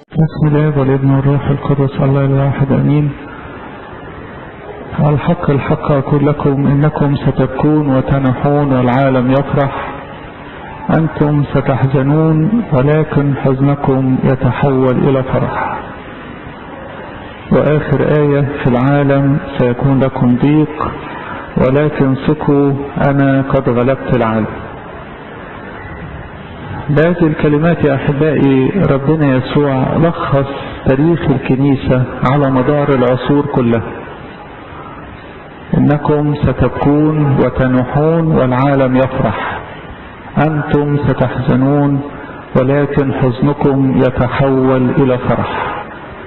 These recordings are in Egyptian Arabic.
بسم الله والابن والروح القدس الله الواحد امين الحق الحق اقول لكم انكم ستبكون وتنحون والعالم يفرح انتم ستحزنون ولكن حزنكم يتحول الى فرح واخر ايه في العالم سيكون لكم ضيق ولكن ثقوا انا قد غلبت العالم بهذه الكلمات يا احبائي ربنا يسوع لخص تاريخ الكنيسة على مدار العصور كلها انكم ستبكون وتنحون والعالم يفرح انتم ستحزنون ولكن حزنكم يتحول الى فرح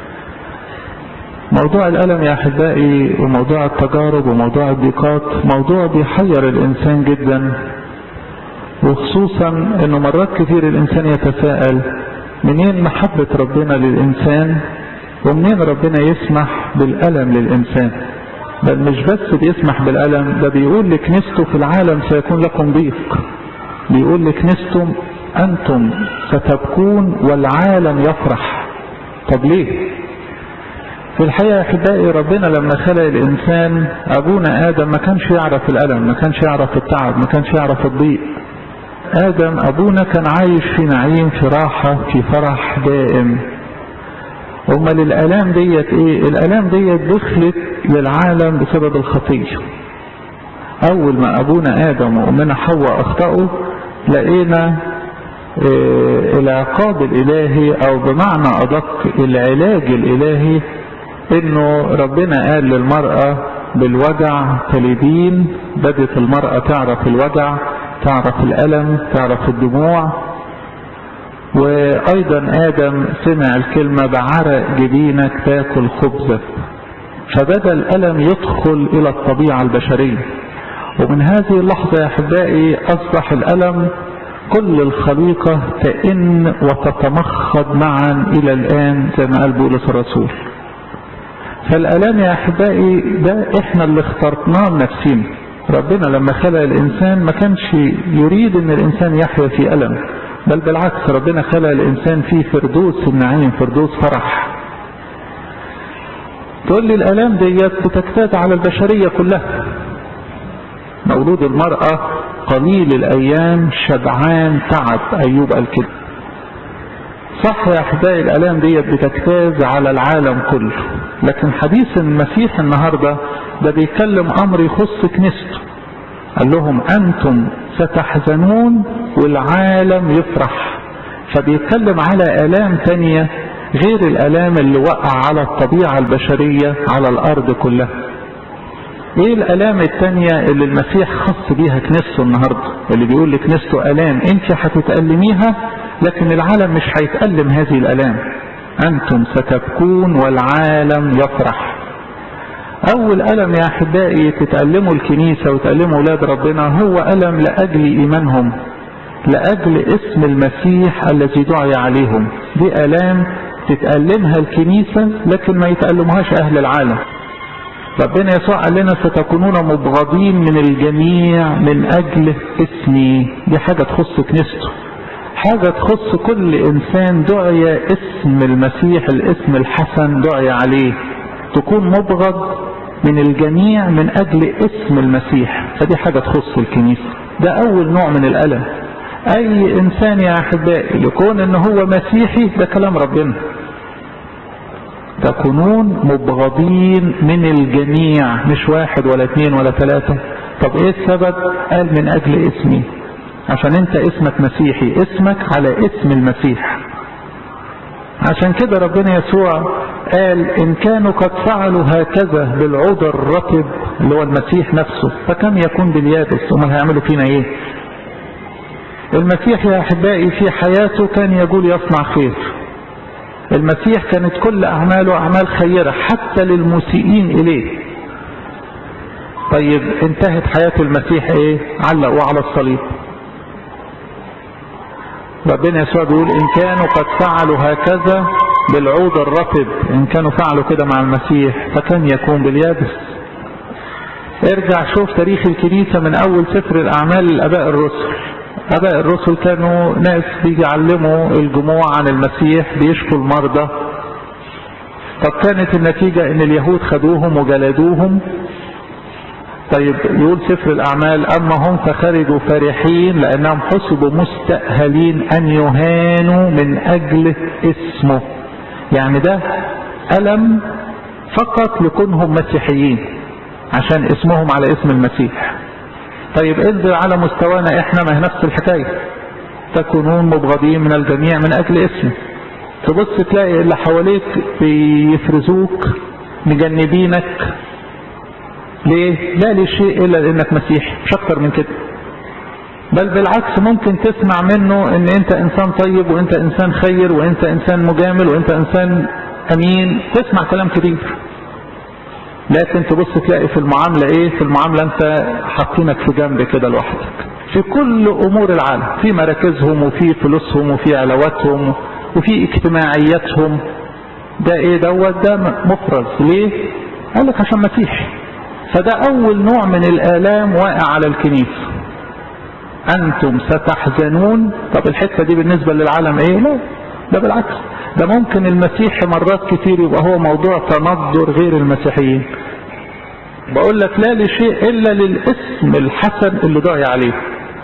موضوع الالم يا احبائي وموضوع التجارب وموضوع الضيقات موضوع بيحير الانسان جدا وخصوصا انه مرات كتير الانسان يتساءل منين محبة ربنا للانسان ومنين ربنا يسمح بالالم للانسان بل مش بس بيسمح بالالم ده بيقول لكنيسته في العالم سيكون لكم ضيق بيقول لكنيسته انتم ستبكون والعالم يفرح طب ليه في الحقيقة يا احبائي ربنا لما خلق الانسان ابونا ادم ما كانش يعرف الالم ما كانش يعرف التعب ما كانش يعرف الضيق آدم أبونا كان عايش في نعيم في راحة في فرح دائم أمال الآلام ديت إيه؟ الآلام ديت دخلت للعالم بسبب الخطية أول ما أبونا آدم وأمنا حواء أخطأوا لقينا إيه العقاب الإلهي أو بمعنى أدق العلاج الإلهي إنه ربنا قال للمرأة بالوجع تلدين بدت المرأة تعرف الوجع تعرف الألم تعرف الدموع وأيضا آدم سمع الكلمة بعرق جبينك تاكل خبزك فبدأ الألم يدخل إلى الطبيعة البشرية ومن هذه اللحظة يا أحبائي أصبح الألم كل الخليقة تئن وتتمخض معا إلى الآن زي ما قال بولس الرسول فالألم يا أحبائي ده إحنا اللي اخترناه لنفسينا ربنا لما خلق الإنسان ما كانش يريد أن الإنسان يحيا في ألم بل بالعكس ربنا خلق الإنسان في فردوس النعيم فردوس فرح تقول لي الألام ديت بتجتاز على البشرية كلها مولود المرأة قليل الأيام شبعان تعب أيوب قال كده صح يا أحبائي الألام ديت بتجتاز على العالم كله لكن حديث المسيح النهارده ده بيتكلم امر يخص كنيسته قال لهم انتم ستحزنون والعالم يفرح فبيتكلم على الام تانية غير الالام اللي وقع على الطبيعة البشرية على الارض كلها ايه الالام التانية اللي المسيح خص بيها كنيسته النهاردة اللي بيقول لكنيسته الام انت هتتألميها لكن العالم مش هيتألم هذه الالام انتم ستبكون والعالم يفرح اول الم يا احبائي تتألموا الكنيسة وتألموا اولاد ربنا هو الم لاجل ايمانهم لاجل اسم المسيح الذي دعي عليهم دي الام تتألمها الكنيسة لكن ما يتألمهاش اهل العالم ربنا يسوع قال لنا ستكونون مبغضين من الجميع من اجل اسمي دي حاجة تخص كنيسته حاجة تخص كل انسان دعي اسم المسيح الاسم الحسن دعي عليه تكون مبغض من الجميع من اجل اسم المسيح فدي حاجة تخص الكنيسة ده اول نوع من الالم اي انسان يا احبائي يكون ان هو مسيحي ده كلام ربنا تكونون مبغضين من الجميع مش واحد ولا اثنين ولا ثلاثة طب ايه السبب قال من اجل اسمي عشان انت اسمك مسيحي اسمك على اسم المسيح عشان كده ربنا يسوع قال ان كانوا قد فعلوا هكذا بالعود الرطب اللي هو المسيح نفسه فكم يكون باليابس امال هيعملوا فينا ايه المسيح يا احبائي في حياته كان يقول يصنع خير المسيح كانت كل اعماله اعمال خيرة حتى للمسيئين اليه طيب انتهت حياة المسيح ايه علقوا على الصليب ربنا يسوع بيقول ان كانوا قد فعلوا هكذا بالعود الرطب ان كانوا فعلوا كده مع المسيح فكم يكون باليابس ارجع شوف تاريخ الكنيسة من اول سفر الاعمال للاباء الرسل اباء الرسل كانوا ناس بيعلموا الجموع عن المسيح بيشفوا المرضى طب كانت النتيجة ان اليهود خدوهم وجلدوهم طيب يقول سفر الاعمال اما هم فخرجوا فرحين لانهم حسبوا مستأهلين ان يهانوا من اجل اسمه يعني ده ألم فقط لكونهم مسيحيين عشان اسمهم على اسم المسيح طيب انزل على مستوانا احنا ما هي نفس الحكاية تكونون مبغضين من الجميع من اجل اسمه تبص تلاقي اللي حواليك بيفرزوك مجنبينك ليه لا لشيء الا لانك مسيحي مش اكتر من كده بل بالعكس ممكن تسمع منه ان انت انسان طيب وانت انسان خير وانت انسان مجامل وانت انسان امين تسمع كلام كبير لكن تبص تلاقي في المعاملة ايه في المعاملة انت حاطينك في جنب كده لوحدك في كل امور العالم في مراكزهم وفي فلوسهم وفي علاواتهم وفي اجتماعياتهم ده ايه دوت ده مفرز ليه قال لك عشان مسيحي فده اول نوع من الالام واقع على الكنيسة انتم ستحزنون طب الحتة دي بالنسبة للعالم ايه لا ده بالعكس ده ممكن المسيح مرات كتير يبقى هو موضوع تنظر غير المسيحيين بقول لك لا لشيء الا للاسم الحسن اللي ضايع عليه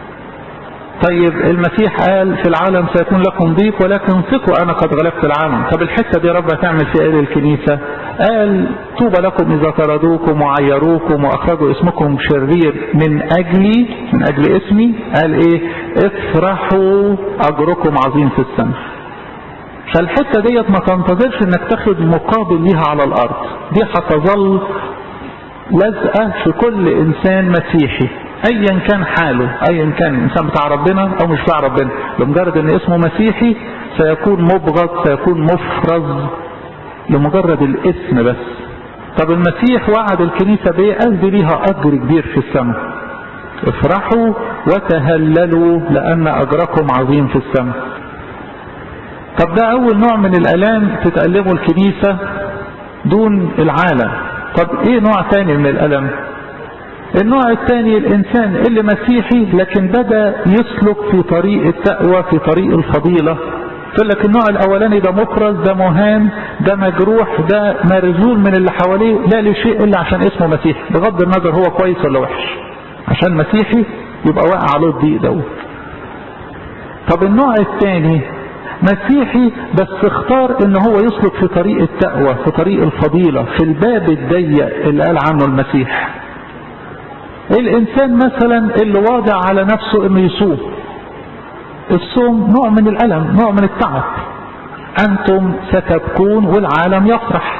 طيب المسيح قال في العالم سيكون لكم ضيق ولكن ثقوا انا قد غلبت العالم طب الحته دي رب هتعمل فيها ايه للكنيسه قال طوبى لكم اذا طردوكم وعيروكم واخرجوا اسمكم شرير من اجلي من اجل اسمي قال ايه افرحوا اجركم عظيم في السماء فالحته ديت ما تنتظرش انك تاخد مقابل ليها على الارض دي هتظل لازقه في كل انسان مسيحي ايا كان حاله ايا كان انسان بتاع ربنا او مش بتاع ربنا بمجرد ان اسمه مسيحي سيكون مبغض سيكون مفرز لمجرد الاسم بس طب المسيح وعد الكنيسة بايه قال دي ليها اجر كبير في السماء افرحوا وتهللوا لان اجركم عظيم في السماء طب ده اول نوع من الالام تتألمه الكنيسة دون العالم طب ايه نوع تاني من الالم النوع الثاني الانسان اللي مسيحي لكن بدا يسلك في طريق التقوى في طريق الفضيلة تقول لك النوع الاولاني ده مفرز ده مهان ده مجروح ده مرزول من اللي حواليه لا لشيء الا عشان اسمه مسيحي بغض النظر هو كويس ولا وحش عشان مسيحي يبقى واقع عليه الضيق دوت طب النوع الثاني مسيحي بس اختار ان هو يسلك في طريق التقوى في طريق الفضيلة في الباب الضيق اللي قال عنه المسيح الانسان مثلا اللي واضع على نفسه انه يصوم الصوم نوع من الالم نوع من التعب انتم ستبكون والعالم يفرح